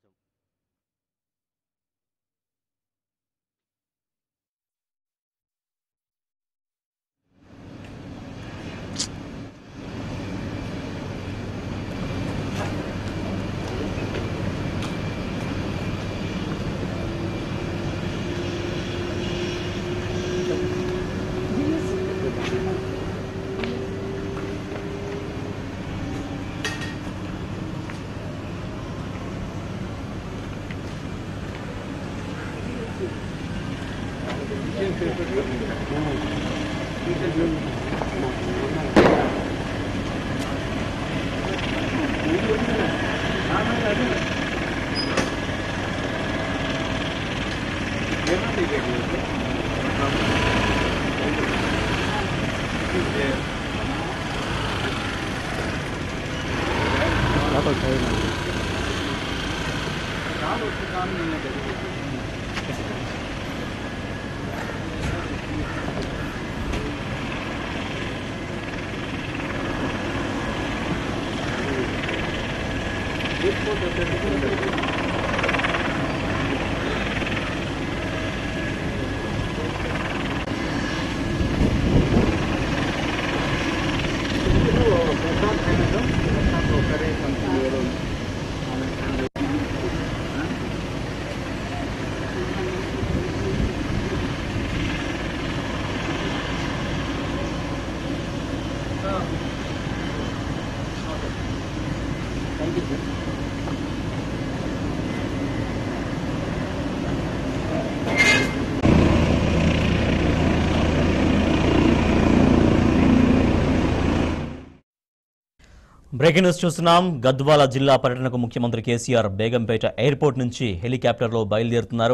breaking news చూస్తున్నాం గద్వాల జిల్లా పర్యటనకు ముఖ్యమంత్రి కేసీఆర్ బేగంపేట ఎయిర్పోర్ట్ నుంచి హెలికాప్టర్లో బయలుదేరుతున్నారు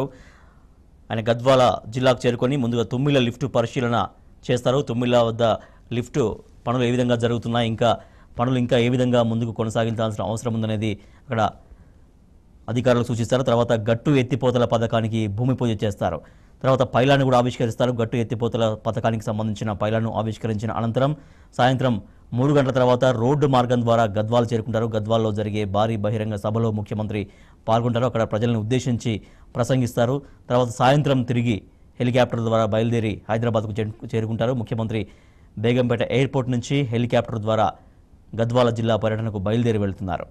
ఆయన గద్వాల జిల్లాకు చేరుకొని ముందుగా తుమ్మిల లిఫ్ట్ పరిశీలన చేస్తారు తుమ్మిల వద్ద లిఫ్ట్ పనులు ఏ విధంగా జరుగుతున్నాయి ఇంకా పనులు ఇంకా ఏ విధంగా ముందుకు కొనసాగించాల్సిన అవసరం ఉందనేది అక్కడ అధికారులు సూచిస్తారు తర్వాత గట్టు ఎత్తిపోతల పథకానికి భూమి పూజ చేస్తారు తర్వాత పైలాన్ని కూడా ఆవిష్కరిస్తారు గట్టు ఎత్తిపోతల పథకానికి సంబంధించిన పైలాను ఆవిష్కరించిన అనంతరం సాయంత్రం మూడు గంటల తర్వాత రోడ్డు మార్గం ద్వారా గద్వాల్ చేరుకుంటారు గద్వాల్లో జరిగే భారీ బహిరంగ సభలో ముఖ్యమంత్రి పాల్గొంటారు అక్కడ ప్రజలను ఉద్దేశించి ప్రసంగిస్తారు తర్వాత సాయంత్రం తిరిగి హెలికాప్టర్ ద్వారా బయలుదేరి హైదరాబాద్కు చేరు- చేరుకుంటారు ముఖ్యమంత్రి బేగంపేట ఎయిర్పోర్ట్ నుంచి హెలికాప్టర్ ద్వారా గద్వాల జిల్లా పర్యటనకు బయలుదేరి వెళ్తున్నారు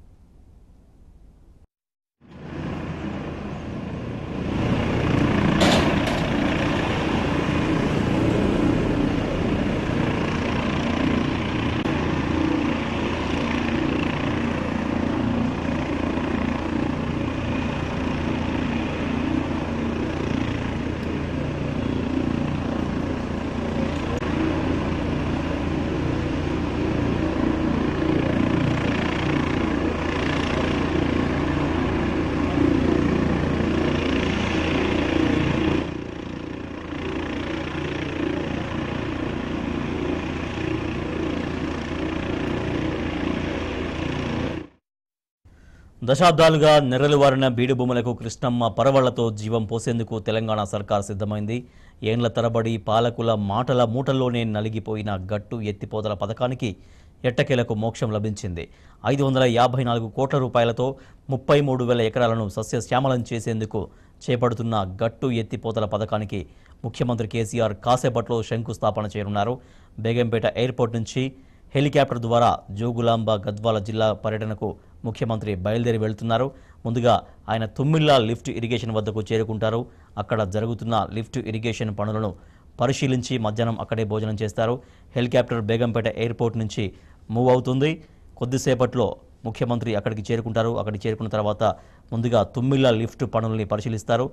దశాబ్దాలుగా నెర్రలువారిన బీడు భూములకు కృష్ణమ్మ పరవళ్లతో జీవం పోసేందుకు తెలంగాణ సర్కార్ సిద్ధమైంది ఏండ్ల తరబడి పాలకుల మాటల మూటల్లోనే నలిగిపోయిన గట్టు ఎత్తిపోతల పథకానికి ఎట్టకేలకు మోక్షం లభించింది ఐదు వందల యాభై నాలుగు కోట్ల రూపాయలతో ముప్పై మూడు వేల ఎకరాలను సస్యశ్యామలం చేసేందుకు చేపడుతున్న గట్టు ఎత్తిపోతల పథకానికి ముఖ్యమంత్రి కేసీఆర్ కాసేపట్లో శంకుస్థాపన చేయనున్నారు బేగంపేట ఎయిర్పోర్ట్ నుంచి హెలికాప్టర్ ద్వారా జోగులాంబ గద్వాల జిల్లా పర్యటనకు ముఖ్యమంత్రి బయలుదేరి వెళ్తున్నారు ముందుగా ఆయన తుమ్మిళ్ళ లిఫ్ట్ ఇరిగేషన్ వద్దకు చేరుకుంటారు అక్కడ జరుగుతున్న లిఫ్ట్ ఇరిగేషన్ పనులను పరిశీలించి మధ్యాహ్నం అక్కడే భోజనం చేస్తారు హెలికాప్టర్ బేగంపేట ఎయిర్పోర్ట్ నుంచి మూవ్ అవుతుంది కొద్దిసేపట్లో ముఖ్యమంత్రి అక్కడికి చేరుకుంటారు అక్కడికి చేరుకున్న తర్వాత ముందుగా తుమ్మిళ్ళ లిఫ్ట్ పనుల్ని పరిశీలిస్తారు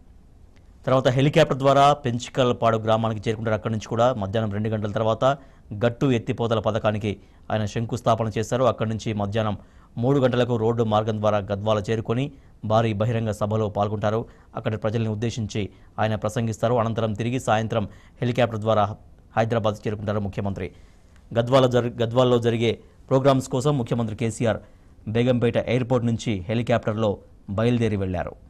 తర్వాత హెలికాప్టర్ ద్వారా పెంచికల్పాడు గ్రామానికి చేరుకుంటారు అక్కడి నుంచి కూడా మధ్యాహ్నం రెండు గంటల తర్వాత గట్టు ఎత్తిపోతల పథకానికి ఆయన శంకుస్థాపన చేశారు అక్కడి నుంచి మధ్యాహ్నం మూడు గంటలకు రోడ్డు మార్గం ద్వారా గద్వాల చేరుకొని భారీ బహిరంగ సభలో పాల్గొంటారు అక్కడి ప్రజల్ని ఉద్దేశించి ఆయన ప్రసంగిస్తారు అనంతరం తిరిగి సాయంత్రం హెలికాప్టర్ ద్వారా హైదరాబాద్ చేరుకుంటారు ముఖ్యమంత్రి గద్వాల జరి గద్వాల్లో జరిగే ప్రోగ్రామ్స్ కోసం ముఖ్యమంత్రి కేసీఆర్ బేగంపేట ఎయిర్పోర్ట్ నుంచి హెలికాప్టర్లో బయలుదేరి వెళ్లారు